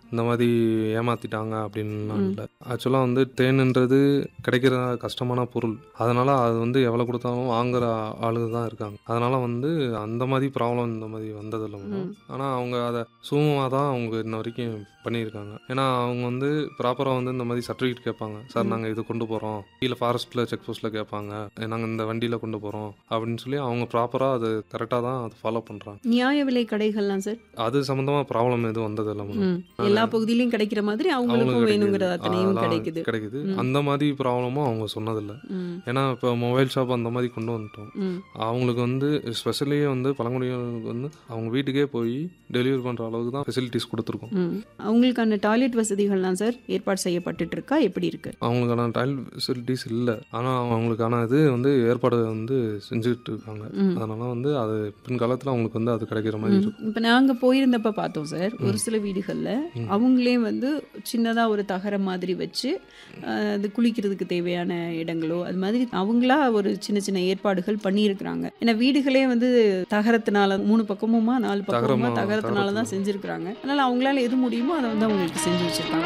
இந்த மாதிரி ஏமாத்திட்டாங்க அப்படின்லாம் இல்லை ஆக்சுவலாக வந்து தேனுன்றது கிடைக்கிற கஷ்டமான பொருள் அதனால் அது வந்து எவ்வளோ கொடுத்தாலும் வாங்குற ஆளுங்க தான் இருக்காங்க அதனால் வந்து அந்த மாதிரி ப்ராப்ளம் இந்த மாதிரி வந்ததில்லை ம். ஆனால் அவங்க அதை சுமமாக தான் அவங்க இன்ன வரைக்கும் பண்ணியிருக்காங்க ஏன்னா அவங்க வந்து ப்ராப்பராக வந்து இந்த மாதிரி சர்டிஃபிகேட் கேட்பாங்க சார் ம். நாங்கள் இது கொண்டு போகிறோம் கீழே ஃபாரஸ்ட்டில் செக் போஸ்ட்டில் கேட்பாங்க நாங்கள் இந்த வண்டியில் கொண்டு போகிறோம் அப்படின்னு சொல்லி அவங்க ப்ராப்பராக அது கரெக்டாக தான் அதை ஃபாலோ பண்ணுறாங்க நியாய விலை கடைகள்லாம் சார் அது சம்மந்தமாக ப்ராப்ளம் எதுவும் வந்ததில்லை மேடம் ம். எல்லா பகுதியிலையும் கிடைக்கிற மாதிரி அவங்களுக்கும் அவங்களுக்கு வேணுங்கிற கிடைக்குது. அத்தனையும் அதெல்லாம் கிடைக்குது கிடைக்குது ம். அந்த மாதிரி ப்ராப்ளமும் அவங்க சொன்னதில்லை ம். ஏன்னா இப்போ மொபைல் ஷாப் அந்த மாதிரி கொண்டு வந்துட்டோம் ம். அவங்களுக்கு வந்து ஸ்பெஷலியே வந்து பழங்குடியினருக்கு வந்து அவங்க வீட்டுக்கே போய் டெலிவரி பண்ணுற அளவுக்கு தான் ஃபெசிலிட்டிஸ் கொடுத்துருக்கோம் ம். அவங்களுக்கான டாய்லெட் வசதிகள்லாம் சார் ஏற்பாடு செய்யப்பட்டுட்டு இருக்கா எப்படி இருக்கு அவங்களுக்கான டைல் ஃபெசிலிட்டிஸ் இல்லை ஆனால் அவங்களுக்கான இது வந்து ஏற்பாடு வந்து செஞ்சுக்கிட்டு இருக்காங்க ம். அதனால வந்து அது பின்காலத்தில் அவங்களுக்கு வந்து அது கிடைக்கிற மாதிரி இருக்கும் இப்போ நாங்கள் போயிருந்தப்ப பார்த்தோம் சார் ஒரு சில வீடுகளில் ம். அவங்களே வந்து சின்னதாக ஒரு தகரம் மாதிரி வச்சு அஹ், அது குளிக்கிறதுக்கு தேவையான இடங்களோ அது மாதிரி அவங்களா ஒரு சின்ன சின்ன ஏற்பாடுகள் பண்ணியிருக்கிறாங்க ஏன்னா வீடுகளே வந்து தகரத்தினால மூணு பக்கமுமா நாலு பக்கமுமா தகரமா- தகரத்தினால தான் தகரத்தினால. செஞ்சுருக்கிறாங்க அதனால அவங்களால எது முடியுமோ அதை வந்து அவங்களுக்கு செஞ்சு வச்சிருக்காங்க